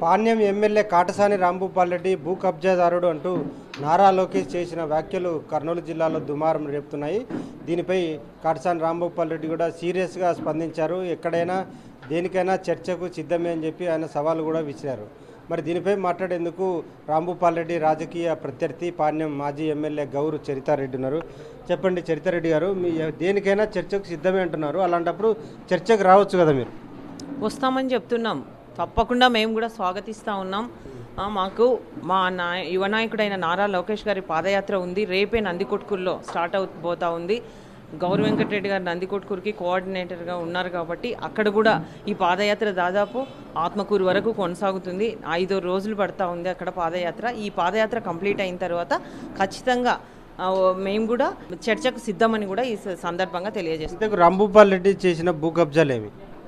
Panyam MLA Katasani Rambhupal Reddy భూ కబ్జాదారుడు అంటూ నారా లోకేష్ చేసిన వ్యాఖ్యలు కర్నూలు జిల్లాలో దుమారం రేపుతున్నాయి దీనిపై కాటసాని రాంభూపాల్ రెడ్డి కూడా సీరియస్గా స్పందించారు ఎక్కడైనా దేనికైనా చర్చకు సిద్ధమే అని చెప్పి ఆయన సవాలు కూడా విసిరారు మరి దీనిపై మాట్లాడేందుకు రాంభూపాల్ రెడ్డి రాజకీయ ప్రత్యర్థి పాణ్యం మాజీ ఎమ్మెల్యే గౌరు చరితారెడ్డి ఉన్నారు చెప్పండి చరితారెడ్డి గారు మీ దేనికైనా చర్చకు సిద్ధమే అంటున్నారు అలాంటప్పుడు చర్చకు రావచ్చు కదా మీరు వస్తామని చెప్తున్నాం తప్పకుండా మేము కూడా స్వాగతిస్తూ ఉన్నాం ఆ, మాకు మా నా యువ నాయకుడైన నారా లోకేష్ గారి పాదయాత్ర ఉంది రేపే నందికొట్కూరులో స్టార్ట్ అవుతూ ఉంది గౌరవ వెంకటరెడ్డి గారు నందికొట్కూరుకి కోఆర్డినేటర్గా ఉన్నారు కాబట్టి అక్కడ కూడా ఈ పాదయాత్ర దాదాపు ఆత్మకూరు వరకు కొనసాగుతుంది ఐదు రోజులు పడతా ఉంది అక్కడ పాదయాత్ర ఈ పాదయాత్ర కంప్లీట్ అయిన తర్వాత ఖచ్చితంగా ఆ, మేము కూడా చర్చకు సిద్ధమని కూడా ఈ సందర్భంగా తెలియజేస్తాం ఇంతకు రాంభూపాల్ రెడ్డి చేసిన భూ కబ్జాలేమి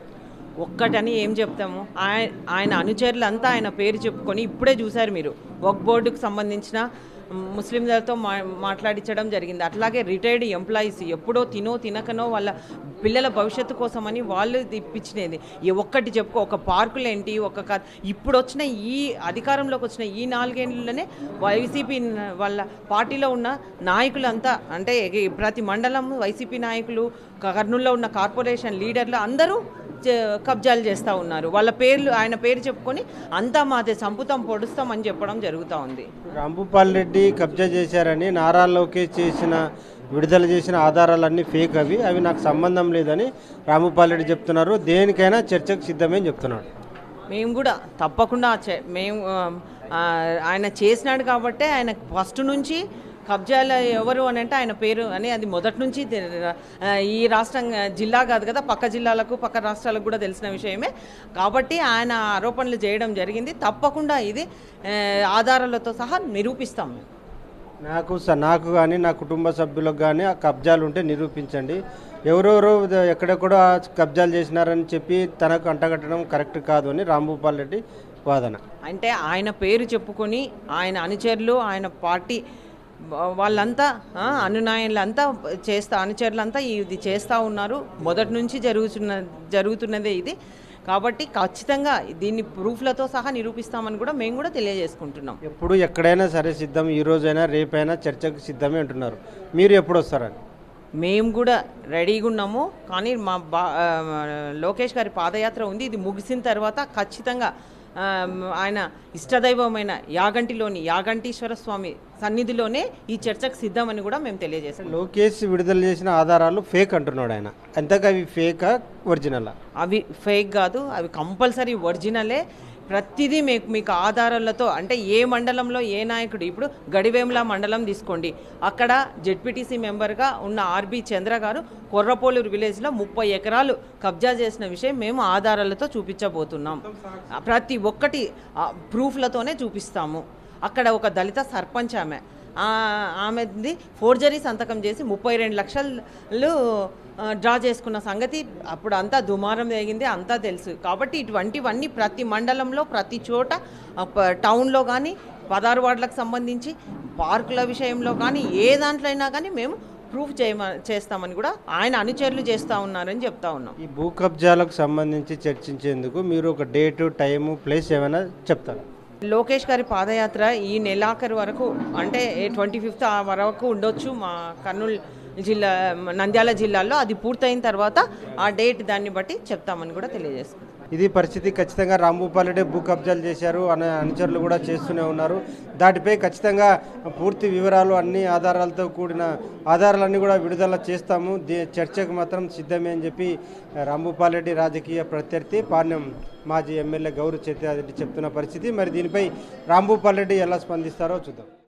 ఒక్కటని ఏం చెప్తాము ఆయన ఆయన అనుచరులంతా ఆయన పేరు చెప్పుకొని ఇప్పుడే చూశారు మీరు వక్ బోర్డుకు సంబంధించిన ముస్లింలతో మా మాట్లాడించడం జరిగింది అట్లాగే రిటైర్డ్ ఎంప్లాయీస్ ఎప్పుడో తినో తినకనో వాళ్ళ పిల్లల భవిష్యత్తు కోసమని వాళ్ళు ఇప్పించినది ఈ ఒక్కటి చెప్పుకో ఒక పార్కులు ఏంటి ఒక క- ఇప్పుడు వచ్చిన ఈ అధికారంలోకి వచ్చిన ఈ నాలుగేళ్లనే వైసీపీ వాళ్ళ పార్టీలో ఉన్న నాయకులంతా అంటే ఎగ- ప్రతి మండలం వైసీపీ నాయకులు కర్నూలులో ఉన్న కార్పొరేషన్ లీడర్లు అందరూ చే- కబ్జాలు చేస్తూ ఉన్నారు వాళ్ళ పేర్లు ఆయన పేరు చెప్పుకొని అంతా మాదే సంపుతాం పొడుస్తాం అని చెప్పడం జరుగుతూ ఉంది రాంభూపాల్ రెడ్డి కబ్జా చేశారని నారా లోకేష్ చేసిన విడుదల చేసిన ఆధారాలన్నీ ఫేక్ అవి అవి నాకు సంబంధం లేదని రాంభూపాల్ రెడ్డి చెప్తున్నారు దేనికైనా చర్చకు సిద్ధమే అని చెప్తున్నాడు మేము కూడా తప్పకుండా చే- మేము ఆ, ఆ, ఆయన చేసినాడు కాబట్టే ఆయన ఫస్ట్ నుంచి కబ్జాలు ఎవరు అని అంటే ఆయన పేరు అని అది మొదటి నుంచి తె- ఆ, ఈ రాష్ట్రం జిల్లా కాదు కదా పక్క జిల్లాలకు పక్క రాష్ట్రాలకు కూడా తెలిసిన విషయమే కాబట్టి ఆయన ఆరోపణలు చేయడం జరిగింది తప్పకుండా ఇది ఆ, ఆధారాలతో సహా నిరూపిస్తాం మేము నాకు స- నాకు కానీ నా కుటుంబ సభ్యులకు కానీ ఆ కబ్జాలు ఉంటే నిరూపించండి ఎవరెవరో ద- ఎక్కడెక్కడో ఆ కబ్జాలు చేసినారని చెప్పి తనకు అంటగట్టడం కరెక్ట్ కాదు అని రాంభూపాల్ రెడ్డి వాదన అంటే ఆయన పేరు చెప్పుకొని ఆయన అనుచరులు ఆయన పార్టీ వా- వాళ్ళంతా ఆ, అనునాయులంతా చేస్తా అనుచరులంతా ఇది చేస్తూ ఉన్నారు మొదటి నుంచి జరుగుతున్న జరుగుతున్నదే ఇది కాబట్టి ఖచ్చితంగా దీన్ని ప్రూఫ్లతో సహా నిరూపిస్తామని కూడా మేము కూడా తెలియజేసుకుంటున్నాం ఎప్పుడు ఎక్కడైనా సరే సిద్ధం ఈ రోజైనా రేపైనా చర్చకు సిద్ధమే అంటున్నారు మీరు ఎప్పుడు వస్తారని మేము కూడా రెడీగా ఉన్నాము కానీ మా బా ఆ, లోకేష్ గారి పాదయాత్ర ఉంది ఇది ముగిసిన తర్వాత ఖచ్చితంగా ఆ, ఆయన ఇష్టదైవమైన యాగంటిలోని యాగంటీశ్వర స్వామి సన్నిధిలోనే ఈ చర్చకు సిద్ధమని కూడా మేము తెలియజేస్తాం లోకేష్ విడుదల చేసిన ఆధారాలు ఫేక్ అంటున్నాడు ఆయన అంతగా అవి ఫేకా ఒరిజినలా అవి ఫేక్ కాదు అవి కంపల్సరీ ఒరిజినలే ప్రతిదీ మీకు మీకు ఆధారాలతో అంటే ఏ మండలంలో ఏ నాయకుడు ఇప్పుడు గడివేముల మండలం తీసుకోండి అక్కడ జెడ్పీటీసీ మెంబర్గా ఉన్న ఆర్బి చంద్ర గారు కొర్రపోలూరు విలేజ్లో ముప్పై ఎకరాలు కబ్జా చేసిన విషయం మేము ఆధారాలతో చూపించబోతున్నాం ప్రతి ఒక్కటి ఆ, ప్రూఫ్లతోనే చూపిస్తాము అక్కడ ఒక దళిత సర్పంచ్ ఆమె ఆ, ఆమెది ఫోర్జరీ సంతకం చేసి ముప్పై రెండు లక్షలు ఆ, డ్రా చేసుకున్న సంగతి అప్పుడు అంతా దుమారం జరిగింది అంతా తెలుసు కాబట్టి ఇటువంటివన్నీ ప్రతి మండలంలో ప్రతి చోట ఆ, ప- టౌన్లో కానీ పదహారు వార్డులకు సంబంధించి పార్కుల విషయంలో కానీ ఏ దాంట్లో అయినా కానీ మేము ప్రూఫ్ చేయమ చేస్తామని కూడా ఆయన అనుచరులు చేస్తూ ఉన్నారని చెప్తా ఉన్నాం ఈ భూ కబ్జాలకు సంబంధించి చర్చించేందుకు మీరు ఒక డేటు టైము ప్లేస్ ఏమైనా చెప్తారా లోకేష్ గారి పాదయాత్ర ఈ నెలాఖరు వరకు అంటే ట్వంటీ ఫిఫ్త్ వరకు ఉండొచ్చు మా కర్నూలు జిల్లా నంద్యాల జిల్లాలో అది పూర్తయిన తర్వాత ఆ డేట్ దాన్ని బట్టి చెప్తామని కూడా తెలియజేస్తాం ఇది పరిస్థితి ఖచ్చితంగా రాంభూపాల్ రెడ్డి భూ కబ్జాలు చేశారు అనే అనుచరులు కూడా చేస్తూనే ఉన్నారు దాటిపై ఖచ్చితంగా పూర్తి వివరాలు అన్ని ఆధారాలతో కూడిన ఆధారాలన్నీ కూడా విడుదల చేస్తాము దే చర్చకు మాత్రం సిద్ధమే అని చెప్పి రాంభూపాల్ రెడ్డి రాజకీయ ప్రత్యర్థి పాణ్యం మాజీ ఎమ్మెల్యే గౌరవ్ చైత్యారెడ్డి చెప్తున్న పరిస్థితి మరి దీనిపై రాంభూపాల్ రెడ్డి ఎలా స్పందిస్తారో చూద్దాం